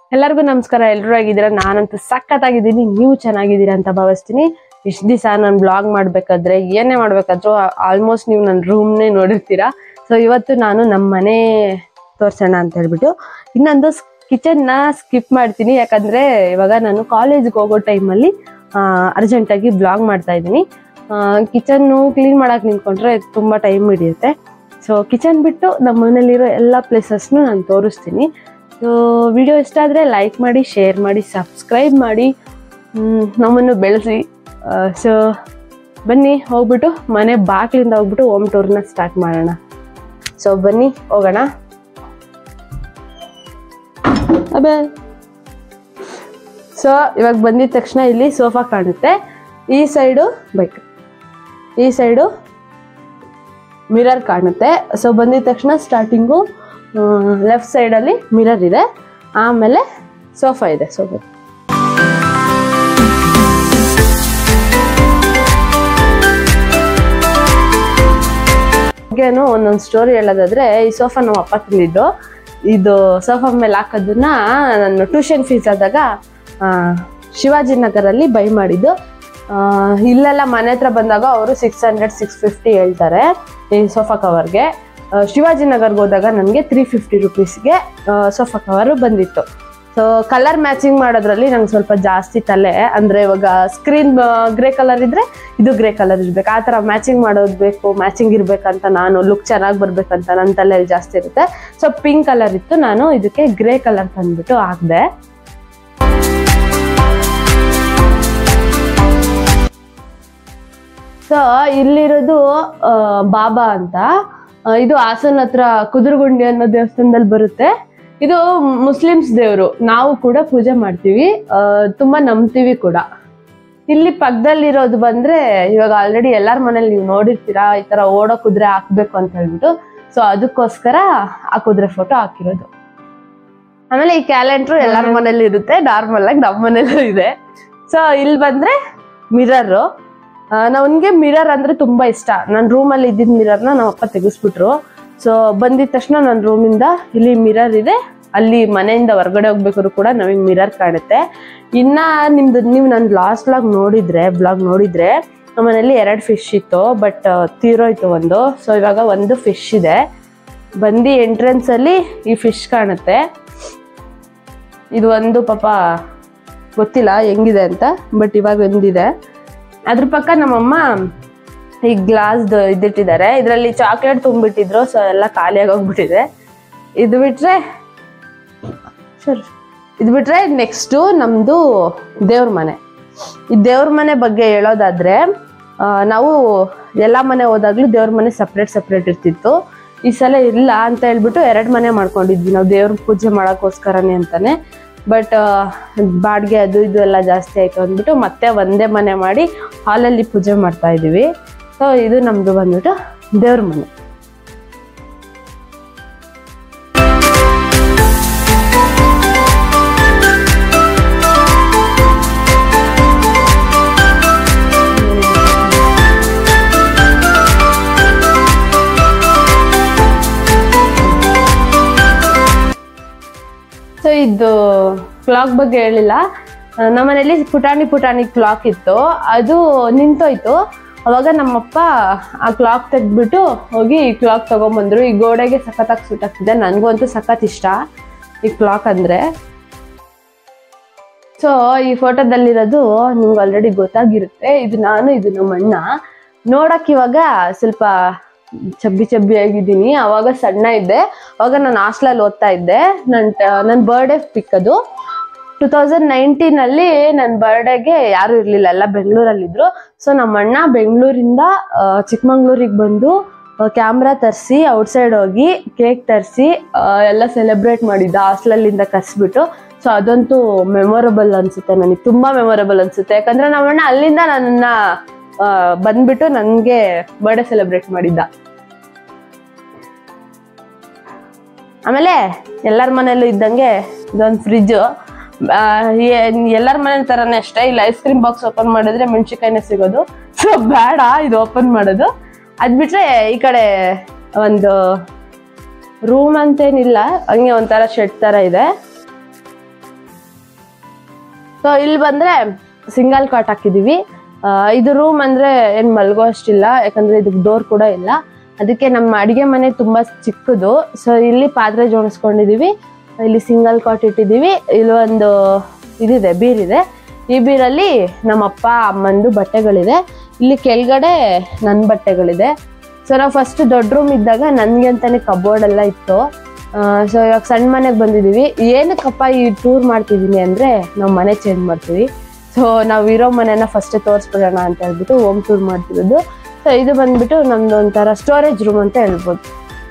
ಎಲ್ಲರಿಗೂ ನಮಸ್ಕಾರ ಎಲ್ಲರೂ ಆಗಿದ್ದೀರಾ ನಾನಂತೂ ಸಖತ್ತಾಗಿದ್ದೀನಿ ನೀವು ಚೆನ್ನಾಗಿದ್ದೀರಾ ಅಂತ ಭಾವಿಸ್ತೀನಿ ಇಷ್ಟು ದಿವಸ ನಾನು ಬ್ಲಾಗ್ ಮಾಡಬೇಕಾದ್ರೆ ಏನೇ ಮಾಡಬೇಕಾದ್ರೂ ಆಲ್ಮೋಸ್ಟ್ ನೀವು ನನ್ನ ರೂಮ್ನೇ ನೋಡಿರ್ತೀರಾ ಸೊ ಇವತ್ತು ನಾನು ನಮ್ಮ ಮನೆ ತೋರ್ಸೋಣ ಅಂತ ಹೇಳ್ಬಿಟ್ಟು ಇನ್ನೊಂದು ಕಿಚನ್ನ ಸ್ಕಿಪ್ ಮಾಡ್ತೀನಿ ಯಾಕಂದ್ರೆ ಇವಾಗ ನಾನು ಕಾಲೇಜ್ಗೆ ಹೋಗೋ ಟೈಮಲ್ಲಿ ಅರ್ಜೆಂಟಾಗಿ ಬ್ಲಾಗ್ ಮಾಡ್ತಾ ಇದ್ದೀನಿ ಕಿಚನ್ನು ಕ್ಲೀನ್ ಮಾಡಕ್ಕೆ ನಿಂತ್ಕೊಂಡ್ರೆ ತುಂಬ ಟೈಮ್ ಹಿಡಿಯುತ್ತೆ ಸೊ ಕಿಚನ್ ಬಿಟ್ಟು ನಮ್ಮ ಮನೇಲಿರೋ ಎಲ್ಲ ಪ್ಲೇಸಸ್ನು ನಾನು ತೋರಿಸ್ತೀನಿ ಸೊ ವಿಡಿಯೋ ಇಷ್ಟ ಆದರೆ ಲೈಕ್ ಮಾಡಿ ಶೇರ್ ಮಾಡಿ ಸಬ್ಸ್ಕ್ರೈಬ್ ಮಾಡಿ ಮ್, ನಮ್ಮನ್ನು ಬೆಳೆಸಿ ಸೊ ಬನ್ನಿ ಹೋಗ್ಬಿಟ್ಟು ಮನೆ ಬಾಗಿಲಿಂದ ಹೋಗ್ಬಿಟ್ಟು ಹೋಮ್ ಟೂರ್ನ ಸ್ಟಾರ್ಟ್ ಮಾಡೋಣ ಸೊ ಬನ್ನಿ ಹೋಗೋಣ ಅಬೇ ಸೊ ಇವಾಗ ಬಂದಿದ ತಕ್ಷಣ ಇಲ್ಲಿ ಸೋಫಾ ಕಾಣುತ್ತೆ ಈ ಸೈಡು ಬೈಕ್ ಈ ಸೈಡು ಮಿರರ್ ಕಾಣುತ್ತೆ ಸೊ ಬಂದಿದ ತಕ್ಷಣ ಸ್ಟಾರ್ಟಿಂಗು ಲೆಫ್ಟ್ ಸೈಡಲ್ಲಿ ಮಿರರ್ ಇದೆ ಆಮೇಲೆ ಸೋಫಾ ಇದೆ ಸೋಫಾ ಬಗ್ಗೆನೂ ಒಂದೊಂದು ಸ್ಟೋರಿ ಹೇಳೋದಾದ್ರೆ ಈ ಸೋಫಾ ನಮ್ಮ ಅಪ್ಪ ತಂದಿದ್ದು ಇದು ಸೋಫಾ ಮೇಲೆ ಹಾಕೋದನ್ನ ನಾನು ಟ್ಯೂಷನ್ ಫೀಸ್ ಆದಾಗ ಆ, ಶಿವಾಜಿನಗರಲ್ಲಿ ಬೈ ಮಾಡಿದ್ದು ಆ, ಇಲ್ಲೆಲ್ಲ ಮನೆ ಹತ್ರ ಬಂದಾಗ ಅವರು ಸಿಕ್ಸ್ ಹಂಡ್ರೆಡ್ ಸಿಕ್ಸ್ ಫಿಫ್ಟಿ ಹೇಳ್ತಾರೆ ಈ ಸೋಫಾ ಕವರ್ಗೆ ಶಿವಾಜಿನಗರ್ಗೆ ಹೋದಾಗ ನನಗೆ ತ್ರೀ ಫಿಫ್ಟಿ ರುಪೀಸ್ಗೆ ಸೋಫಾ ಕವರು ಬಂದಿತ್ತು ಸೊ ಕಲರ್ ಮ್ಯಾಚಿಂಗ್ ಮಾಡೋದ್ರಲ್ಲಿ ನಂಗೆ ಸ್ವಲ್ಪ ಜಾಸ್ತಿ ತಲೆ ಅಂದರೆ ಇವಾಗ ಸ್ಕ್ರೀನ್ ಗ್ರೇ ಕಲರ್ ಇದ್ರೆ ಇದು ಗ್ರೇ ಕಲರ್ ಇರ್ಬೇಕು ಆ ಥರ ಮ್ಯಾಚಿಂಗ್ ಮಾಡೋದು ಬೇಕು ಮ್ಯಾಚಿಂಗ್ ಇರ್ಬೇಕಂತ ನಾನು ಲುಕ್ ಚೆನ್ನಾಗಿ ಬರ್ಬೇಕಂತ ನನ್ನ ತಲೆಯಲ್ಲಿ ಜಾಸ್ತಿ ಇರುತ್ತೆ ಸೊ ಪಿಂಕ್ ಕಲರ್ ಇತ್ತು ನಾನು ಇದಕ್ಕೆ ಗ್ರೇ ಕಲರ್ ತಂದ್ಬಿಟ್ಟು ಹಾಕ್ದೆ ಸೊ ಇಲ್ಲಿರೋದು ಆ, ಬಾಬಾ ಅಂತ ಆ, ಇದು ಹಾಸನ್ ಹತ್ರ ಕುದುರುಗುಂಡಿ ಅನ್ನೋ ದೇವಸ್ಥಾನದಲ್ಲಿ ಬರುತ್ತೆ ಇದು ಮುಸ್ಲಿಮ್ಸ್ ದೇವರು ನಾವು ಕೂಡ ಪೂಜೆ ಮಾಡ್ತೀವಿ ಆ, ತುಂಬಾ ನಂಬ್ತೀವಿ ಕೂಡ ಇಲ್ಲಿ ಪಕ್ಕದಲ್ಲಿರೋದು ಬಂದ್ರೆ ಇವಾಗ ಆಲ್ರೆಡಿ ಎಲ್ಲಾರ ಮನೇಲಿ ನೀವು ನೋಡಿರ್ತೀರಾ ಈ ತರ ಓಡೋ ಕುದುರೆ ಹಾಕ್ಬೇಕು ಅಂತ ಹೇಳ್ಬಿಟ್ಟು ಸೊ ಅದಕ್ಕೋಸ್ಕರ ಆ ಕುದುರೆ ಫೋಟೋ ಹಾಕಿರೋದು ಆಮೇಲೆ ಈ ಕ್ಯಾಲೆಂಡ್ರು ಎಲ್ಲಾರ ಮನೇಲಿ ಇರುತ್ತೆ ನಾರ್ಮಲ್ ಆಗಿ ನಮ್ಮ ಮನೇಲೂ ಇದೆ ಸೊ ಇಲ್ಲಿ ಬಂದ್ರೆ ಮಿರರ್ ನನ್ಗೆ ಮಿರರ್ ಅಂದ್ರೆ ತುಂಬಾ ಇಷ್ಟ ನನ್ನ ರೂಮಲ್ಲಿ ಇದ್ದಿದ್ದ ಮಿರರ್ನ ನಮ್ಮ ಅಪ್ಪ ತೆಗೆಸ್ಬಿಟ್ರು ಸೊ ಬಂದಿದ ತಕ್ಷಣ ನನ್ನ ರೂಮಿಂದ ಇಲ್ಲಿ ಮಿರರ್ ಇದೆ ಅಲ್ಲಿ ಮನೆಯಿಂದ ಹೊರಗಡೆ ಹೋಗ್ಬೇಕಾದ್ರು ಕೂಡ ನಮಗೆ ಮಿರರ್ ಕಾಣುತ್ತೆ ಇನ್ನ ನಿಮ್ದು ನೀವು ನನ್ನ ಲಾಸ್ಟ್ ಬ್ಲಾಗ್ ನೋಡಿದ್ರೆ ಬ್ಲಾಗ್ ನೋಡಿದ್ರೆ ನಮ್ಮ ಮನೇಲಿ ಎರಡು ಫಿಶ್ ಇತ್ತು ಬಟ್ ತೀರೋಯ್ತು ಒಂದು ಸೊ ಇವಾಗ ಒಂದು ಫಿಶ್ ಇದೆ ಬಂದು ಎಂಟ್ರೆನ್ಸ್ ಅಲ್ಲಿ ಈ ಫಿಶ್ ಕಾಣುತ್ತೆ ಇದು ಒಂದು ಪಾಪ ಗೊತ್ತಿಲ್ಲ ಹೆಂಗಿದೆ ಅಂತ ಬಟ್ ಇವಾಗ ಒಂದಿದೆ ಅದ್ರ ಪಕ್ಕ ನಮ್ಮಮ್ಮ ಈ ಗ್ಲಾಸ್ದು ಇದಿಟ್ಟಿದ್ದಾರೆ ಇದರಲ್ಲಿ ಚಾಕ್ಲೇಟ್ ತುಂಬಿಟ್ಟಿದ್ರು ಸೊ ಎಲ್ಲ ಖಾಲಿಯಾಗಿ ಹೋಗ್ಬಿಟ್ಟಿದೆ ಇದು ಬಿಟ್ರೆ ಸರಿ ಇದು ಬಿಟ್ರೆ ನೆಕ್ಸ್ಟು ನಮ್ಮದು ದೇವ್ರ ಮನೆ ಈ ದೇವ್ರ ಮನೆ ಬಗ್ಗೆ ಹೇಳೋದಾದ್ರೆ ಆ, ನಾವು ಎಲ್ಲ ಮನೆ ಹೋದಾಗ್ಲೂ ದೇವ್ರ ಮನೆ ಸಪ್ರೇಟ್ ಸಪ್ರೇಟ್ ಇರ್ತಿತ್ತು ಈ ಸಲ ಇಲ್ಲ ಅಂತ ಹೇಳ್ಬಿಟ್ಟು ಎರಡು ಮನೆ ಮಾಡ್ಕೊಂಡಿದ್ವಿ ನಾವು ದೇವ್ರ ಪೂಜೆ ಮಾಡೋಕ್ಕೋಸ್ಕರನೇ ಅಂತಾನೆ ಬಟ್ ಬಾಡಿಗೆ ಅದು ಇದು ಎಲ್ಲ ಜಾಸ್ತಿ ಆಯ್ತು ಅಂದ್ಬಿಟ್ಟು ಮತ್ತೆ ಒಂದೇ ಮನೆ ಮಾಡಿ ಹಾಲಲ್ಲಿ ಪೂಜೆ ಮಾಡ್ತಾ ಇದೀವಿ ಸೊ ಇದು ನಮ್ದು ಬಂದ್ಬಿಟ್ಟು ದೇವ್ರ ಮನೆ ಸೊ ಇದು ಕ್ಲಾಕ್ ಬಗ್ಗೆ ಹೇಳಿಲ್ಲ ಆ, ನಮ್ಮನೇಲಿ ಪುಟಾಣಿ ಪುಟಾಣಿ ಕ್ಲಾಕ್ ಇತ್ತು ಅದು ನಿಂತೋಯ್ತು ಅವಾಗ ನಮ್ಮಪ್ಪ ಆ ಕ್ಲಾಕ್ ತೆಗ್ದ್ಬಿಟ್ಟು ಹೋಗಿ ಈ ಕ್ಲಾಕ್ ತಗೊಂಬಂದ್ರು ಈ ಗೋಡೆಗೆ ಸಖತ್ತಾಗಿ ಸುಟ್ಟಾಗ್ತಿದೆ ನನಗೂ ಅಂತೂ ಸಖತ್ ಇಷ್ಟ ಈ ಕ್ಲಾಕ್ ಅಂದ್ರೆ ಸೊ ಈ ಫೋಟೋದಲ್ಲಿರೋದು ನಿಮ್ಗೆ ಆಲ್ರೆಡಿ ಗೊತ್ತಾಗಿರುತ್ತೆ ಇದು ನಾನು ಇದು ನಮ್ಮ ಅಣ್ಣ ನೋಡಕ್ ಇವಾಗ ಸ್ವಲ್ಪ ಚಬ್ಬಿ ಚಬ್ಬಿ ಆಗಿದ್ದೀನಿ ಅವಾಗ ಸಣ್ಣ ಇದ್ದೆ ಅವಾಗ ನಾನು ಹಾಸ್ಟೆಲಲ್ಲಿ ಓದ್ತಾ ಇದ್ದೆ ನನ್ನ ನನ್ನ ಬರ್ಡೇ ಪಿಕ್ ಅದು ಟೂ ತೌಸಂಡ್ ನೈನ್ಟೀನಲ್ಲಿ ನನ್ನ ಬರ್ಡೇಗೆ ಯಾರು ಇರಲಿಲ್ಲ ಎಲ್ಲ ಬೆಂಗಳೂರಲ್ಲಿದ್ರು ಸೊ ನಮ್ಮ ಅಣ್ಣ ಬೆಂಗಳೂರಿಂದ ಚಿಕ್ಕಮಂಗ್ಳೂರಿಗೆ ಬಂದು ಕ್ಯಾಮ್ರಾ ತರಿಸಿ ಔಟ್ಸೈಡ್ ಹೋಗಿ ಕೇಕ್ ತರಿಸಿ ಎಲ್ಲ ಸೆಲೆಬ್ರೇಟ್ ಮಾಡಿದ್ದ ಹಾಸ್ಟೆಲಲ್ಲಿಂದ ಕರ್ಸ್ಬಿಟ್ಟು ಸೊ ಅದಂತೂ ಮೆಮೊರಬಲ್ ಅನ್ಸುತ್ತೆ ನನಗೆ ತುಂಬಾ ಮೆಮೊರಬಲ್ ಅನ್ಸುತ್ತೆ ಯಾಕಂದ್ರೆ ನಮ್ಮಣ್ಣ ಅಲ್ಲಿಂದ ನನ್ನ ಬಂದ್ಬಿಟ್ಟು ನನಗೆ ಬರ್ಡೇ ಸೆಲೆಬ್ರೇಟ್ ಮಾಡಿದ್ದ ಆಮೇಲೆ ಎಲ್ಲರ ಮನೆಯಲ್ಲೂ ಇದ್ದಂಗೆ ಇದೊಂದು ಫ್ರಿಜ್ ಎಲ್ಲರ ಮನೆ ತರನೇ ಅಷ್ಟೇ ಇಲ್ಲಿ ಐಸ್ ಕ್ರೀಮ್ ಬಾಕ್ಸ್ ಓಪನ್ ಮಾಡಿದ್ರೆ ಮೆಣಸಿನ್ಕಾಯಿನೇ ಸಿಗೋದು ಸೊ ಬೇಡ ಇದು ಓಪನ್ ಮಾಡೋದು ಅದ್ ಬಿಟ್ರೆ ಈ ಕಡೆ ಒಂದು ರೂಮ್ ಅಂತೇನಿಲ್ಲ ಹಂಗೆ ಒಂಥರ ಶೆಡ್ ತರ ಇದೆ ಸೊ ಇಲ್ಲಿ ಬಂದ್ರೆ ಸಿಂಗಲ್ ಕಾಟ್ ಹಾಕಿದೀವಿ ಆ, ಇದು ರೂಮ್ ಅಂದ್ರೆ ಏನ್ ಮಲ್ಗೋ ಅಷ್ಟಿಲ್ಲ ಯಾಕಂದ್ರೆ ಇದಕ್ಕೆ ಡೋರ್ ಕೂಡ ಇಲ್ಲ ಅದಕ್ಕೆ ನಮ್ಮ ಅಡಿಗೆ ಮನೆ ತುಂಬಾ ಚಿಕ್ಕದು ಸೊ ಇಲ್ಲಿ ಪಾತ್ರೆ ಜೋಡಿಸ್ಕೊಂಡಿದೀವಿ ಇಲ್ಲಿ ಸಿಂಗಲ್ ಕಾಟ್ ಇಟ್ಟಿದೀವಿ ಇಲ್ಲಿ ಒಂದು ಇದಿದೆ ಬೀರಿದೆ ಈ ಬೀರಲ್ಲಿ ನಮ್ಮ ಅಪ್ಪ ಅಮ್ಮಂದು ಬಟ್ಟೆಗಳಿದೆ ಇಲ್ಲಿ ಕೆಳಗಡೆ ನನ್ನ ಬಟ್ಟೆಗಳಿದೆ ಸೊ ನಾವು ಫಸ್ಟ್ ದೊಡ್ಡ ರೂಮ್ ಇದ್ದಾಗ ನನ್ಗೆ ಅಂತಾನೆ ಕಬೋರ್ಡ್ ಎಲ್ಲ ಇತ್ತು ಸೊ ಇವಾಗ ಸಣ್ಣ ಮನೆಗೆ ಬಂದಿದೀವಿ ಏನಕ್ಕಪ್ಪ ಈ ಟೂರ್ ಮಾಡ್ತಿದೀನಿ ಅಂದ್ರೆ ನಾವು ಮನೆ ಚೇಂಜ್ ಮಾಡ್ತೀವಿ ಸೊ ನಾವು ಇರೋ ಮನೆನ ಫಸ್ಟ್ ತೋರಿಸ್ಬಿಡೋಣ ಅಂತ ಹೇಳ್ಬಿಟ್ಟು ಹೋಮ್ ಟೂರ್ ಮಾಡ್ತಿರೋದು ಸೊ ಇದು ಬಂದ್ಬಿಟ್ಟು ನಮ್ದು ಒಂಥರ ಸ್ಟೋರೇಜ್ ರೂಮ್ ಅಂತ ಹೇಳ್ಬೋದು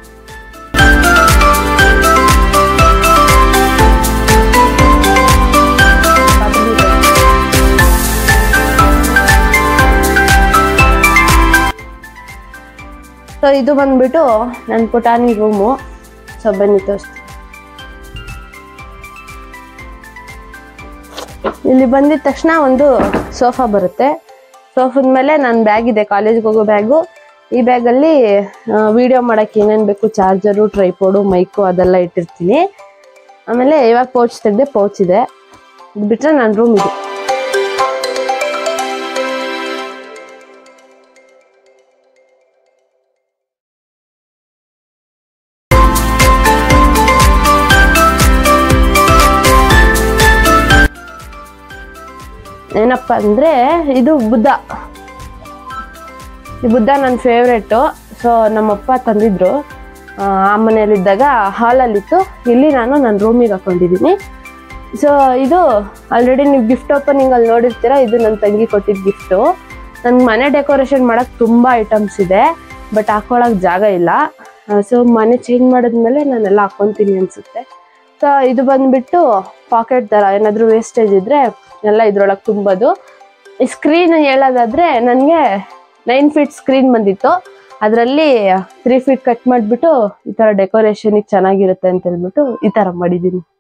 ಸೊ ಇದು ಬಂದ್ಬಿಟ್ಟು ನನ್ನ ಪುಟಾಣಿ ರೂಮು ಸೊ ಬನ್ನಿ ತೋರಿಸ್ತೀನಿ ಇಲ್ಲಿ ಬಂದಿದ ತಕ್ಷಣ ಒಂದು ಸೋಫಾ ಬರುತ್ತೆ ಸೋಫಾದ ಮೇಲೆ ನನ್ನ ಬ್ಯಾಗ್ ಇದೆ ಕಾಲೇಜ್ಗೆ ಹೋಗೋ ಬ್ಯಾಗು ಈ ಬ್ಯಾಗಲ್ಲಿ ವಿಡಿಯೋ ಮಾಡೋಕ್ಕೆ ಏನೇನು ಬೇಕು ಚಾರ್ಜರು ಟ್ರೈಪೋಡು ಮೈಕು ಅದೆಲ್ಲ ಇಟ್ಟಿರ್ತೀನಿ ಆಮೇಲೆ ಇವಾಗ ಪೌಚ್ ತೆಗೆದೆ ಪೌಚ್ ಇದೆ ಇದು ಬಿಟ್ಟರೆ ನನ್ನ ರೂಮ್ ಇದೆ ಏನಪ್ಪ ಅಂದ್ರೆ ಇದು ಬುದ್ಧ ಈ ಬುದ್ಧ ನನ್ನ ಫೇವ್ರೇಟು ಸೊ ನಮ್ಮಪ್ಪ ತಂದಿದ್ರು ಆ, ಆ ಮನೆಯಲ್ಲಿದ್ದಾಗ ಹಾಲಲ್ಲಿತ್ತು ಇಲ್ಲಿ ನಾನು ನನ್ನ ರೂಮಿಗೆ ಹಾಕೊಂಡಿದ್ದೀನಿ ಸೊ ಇದು ಆಲ್ರೆಡಿ ನೀವು ಗಿಫ್ಟ್ ಓಪನಿಂಗ್ ಅಲ್ಲಿ ನೋಡಿರ್ತೀರಾ ಇದು ನನ್ನ ತಂಗಿ ಕೊಟ್ಟಿದ್ದ ಗಿಫ್ಟು ನನ್ಗೆ ಮನೆ ಡೆಕೋರೇಷನ್ ಮಾಡಕ್ ತುಂಬಾ ಐಟಮ್ಸ್ ಇದೆ ಬಟ್ ಹಾಕೊಳಕ್ ಜಾಗ ಇಲ್ಲ ಸೊ ಮನೆ ಚೇಂಜ್ ಮಾಡಿದ್ಮೇಲೆ ನಾನೆಲ್ಲ ಹಾಕೊಂತೀನಿ ಅನ್ಸುತ್ತೆ ಸೊ ಇದು ಬಂದ್ಬಿಟ್ಟು ಪಾಕೆಟ್ ತರ ಏನಾದ್ರು ವೇಸ್ಟೇಜ್ ಇದ್ರೆ ಎಲ್ಲ ಇದ್ರೊಳಗೆ ತುಂಬೋದು ಈ ಸ್ಕ್ರೀನ್ ಹೇಳೋದಾದ್ರೆ ನನಗೆ ನೈನ್ ಫೀಟ್ ಸ್ಕ್ರೀನ್ ಬಂದಿತ್ತು ಅದರಲ್ಲಿ ತ್ರೀ ಫೀಟ್ ಕಟ್ ಮಾಡಿಬಿಟ್ಟು ಈ ಥರ ಡೆಕೋರೇಷನಿಗೆ ಚೆನ್ನಾಗಿರುತ್ತೆ ಅಂತ ಹೇಳ್ಬಿಟ್ಟು ಈ ಥರ ಮಾಡಿದ್ದೀನಿ